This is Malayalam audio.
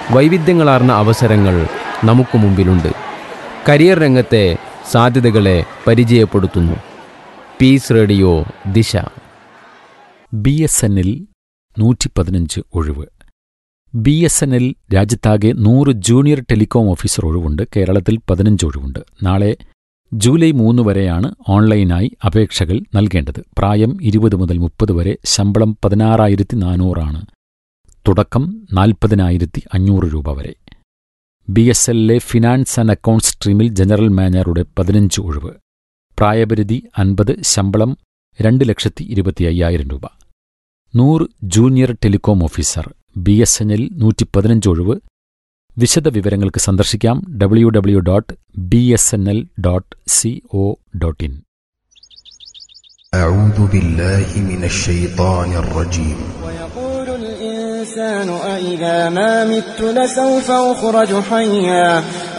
വൈവിധ്യങ്ങളാർന്ന അവസരങ്ങൾ നമുക്ക് മുമ്പിലുണ്ട് കരിയർ രംഗത്തെ സാധ്യതകളെ പരിചയപ്പെടുത്തുന്നു Peace radio Disha B S എന്നിൽ നൂറ്റി പതിനഞ്ച് ഒഴിവ് ബി എസ് എൻ എൽ രാജ്യത്താകെ നൂറ് ജൂനിയർ ടെലികോം ഓഫീസർ ഒഴിവുണ്ട് കേരളത്തിൽ പതിനഞ്ച് ഒഴിവുണ്ട് നാളെ ജൂലൈ മൂന്ന് വരെയാണ് ഓൺലൈനായി അപേക്ഷകൾ നൽകേണ്ടത് പ്രായം ഇരുപത് മുതൽ മുപ്പത് വരെ ശമ്പളം പതിനാറായിരത്തി നാനൂറാണ് തുടക്കം നാൽപ്പതിനായിരത്തി അഞ്ഞൂറ് രൂപ വരെ ബി എസ് എല്ലിലെ ഫിനാൻസ് ആൻഡ് അക്കൗണ്ട്സ് സ്ട്രീമിൽ ജനറൽ മാനേജറുടെ പതിനഞ്ച് ഒഴിവ് പ്രായപരിധി അൻപത് ശമ്പളം രണ്ട് ലക്ഷത്തി ഇരുപത്തി അയ്യായിരം രൂപ നൂറ് junior telecom officer B S N L നൂറ്റി പതിനഞ്ച് ഒഴിവ് വിശദ വിവരങ്ങൾക്ക് സന്ദർശിക്കാം W W dot B S N L dot C O dot in أعوذ بالله من الشيطان الرجيم ويقول الإنسان أإذا ما مت لسوف أخرج حيا